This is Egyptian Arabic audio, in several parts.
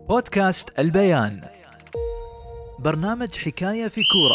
بودكاست البيان برنامج حكاية في كورة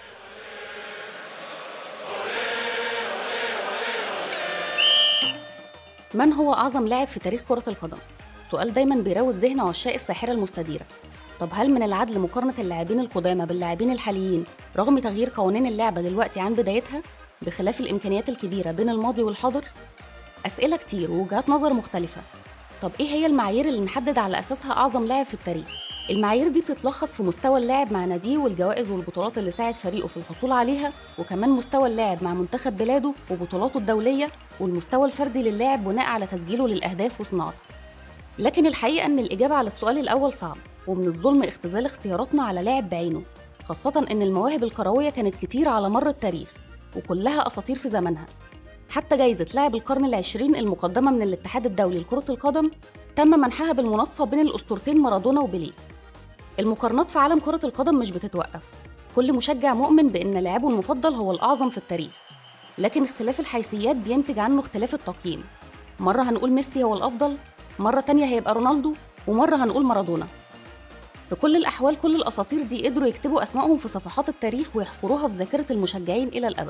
من هو أعظم لاعب في تاريخ كرة القدم؟ سؤال دايما بيراود ذهن عشاق الساحرة المستديرة طب هل من العدل مقارنة اللاعبين القدامى باللاعبين الحاليين رغم تغيير قوانين اللعبة دلوقتي عن بدايتها بخلاف الإمكانيات الكبيرة بين الماضي والحاضر؟ أسئلة كتير ووجهات نظر مختلفة طب إيه هي المعايير اللي نحدد على أساسها أعظم لاعب في التاريخ؟ المعايير دي بتتلخص في مستوى اللاعب مع ناديه والجوائز والبطولات اللي ساعد فريقه في الحصول عليها وكمان مستوى اللاعب مع منتخب بلاده وبطولاته الدولية والمستوى الفردي للاعب بناء على تسجيله للأهداف وصناعته لكن الحقيقة إن الإجابة على السؤال الأول صعب ومن الظلم اختزال اختياراتنا على لاعب بعينه خاصة إن المواهب الكروية كانت كتير على مر التاريخ وكلها أساطير في زمنها حتى جايزة لاعب القرن العشرين المقدمة من الاتحاد الدولي لكرة القدم تم منحها بالمناصفة بين الأسطورتين مارادونا وبيليه المقارنات في عالم كرة القدم مش بتتوقف كل مشجع مؤمن بأن لاعبه المفضل هو الأعظم في التاريخ لكن اختلاف الحيثيات بينتج عنه اختلاف التقييم مرة هنقول ميسي هو الأفضل مرة تانية هيبقى رونالدو ومرة هنقول مارادونا في كل الأحوال كل الأساطير دي قدروا يكتبوا أسمائهم في صفحات التاريخ ويحفروها في ذاكرة المشجعين إلى الأبد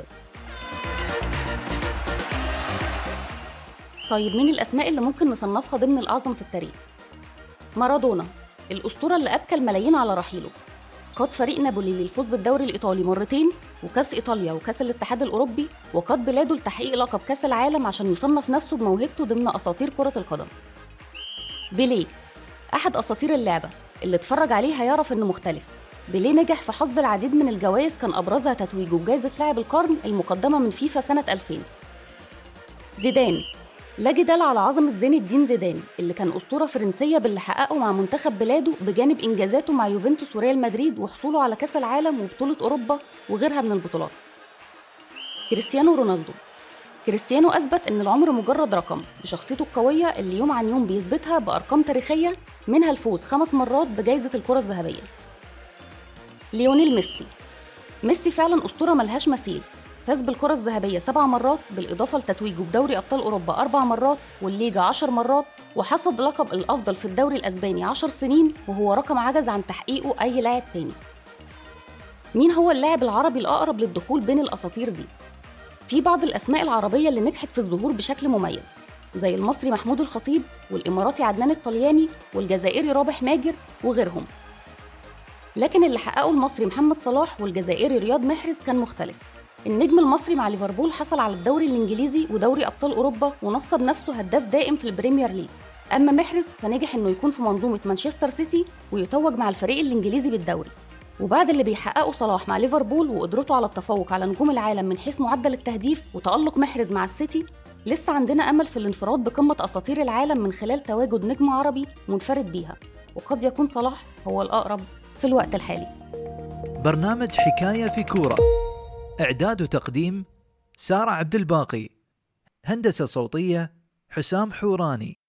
طيب مين الأسماء اللي ممكن نصنفها ضمن الأعظم في التاريخ؟ مارادونا الأسطورة اللي أبكى الملايين على رحيله قاد فريق نابولي للفوز بالدوري الإيطالي مرتين وكأس إيطاليا وكأس الاتحاد الأوروبي وقاد بلاده لتحقيق لقب كأس العالم عشان يصنف نفسه بموهبته ضمن أساطير كرة القدم بيليه أحد أساطير اللعبة اللي اتفرج عليه هيعرف إنه مختلف بيليه نجح في حصد العديد من الجوائز كان أبرزها تتويجه بجائزة لاعب القرن المقدمة من فيفا سنة 2000 زيدان لا جدال على عظمة زين الدين زيدان اللي كان أسطورة فرنسية باللي حققه مع منتخب بلاده بجانب إنجازاته مع يوفنتوس وريال مدريد وحصوله على كأس العالم وبطولة أوروبا وغيرها من البطولات كريستيانو رونالدو كريستيانو أثبت إن العمر مجرد رقم بشخصيته القوية اللي يوم عن يوم بيثبتها بأرقام تاريخية منها الفوز خمس مرات بجائزة الكرة الذهبية ليونيل ميسي ميسي فعلا أسطورة ملهاش مثيل فاز بالكرة الذهبية سبع مرات بالإضافة لتتويجه بدوري أبطال أوروبا أربع مرات والليجا عشر مرات وحصد لقب الأفضل في الدوري الأسباني عشر سنين وهو رقم عجز عن تحقيقه أي لاعب تاني مين هو اللاعب العربي الأقرب للدخول بين الأساطير دي؟ في بعض الأسماء العربية اللي نجحت في الظهور بشكل مميز زي المصري محمود الخطيب والإماراتي عدنان الطلياني والجزائري رابح ماجر وغيرهم لكن اللي حققه المصري محمد صلاح والجزائري رياض محرز كان مختلف النجم المصري مع ليفربول حصل على الدوري الانجليزي ودوري ابطال اوروبا ونصب نفسه هداف دائم في البريمير ليج اما محرز فنجح انه يكون في منظومه مانشستر سيتي ويتوج مع الفريق الانجليزي بالدوري وبعد اللي بيحققه صلاح مع ليفربول وقدرته على التفوق على نجوم العالم من حيث معدل التهديف وتألق محرز مع السيتي لسه عندنا امل في الانفراد بقمه اساطير العالم من خلال تواجد نجم عربي منفرد بيها وقد يكون صلاح هو الاقرب في الوقت الحالي برنامج حكاية في كورة إعداد وتقديم سارة عبد الباقي هندسة صوتية حسام حوراني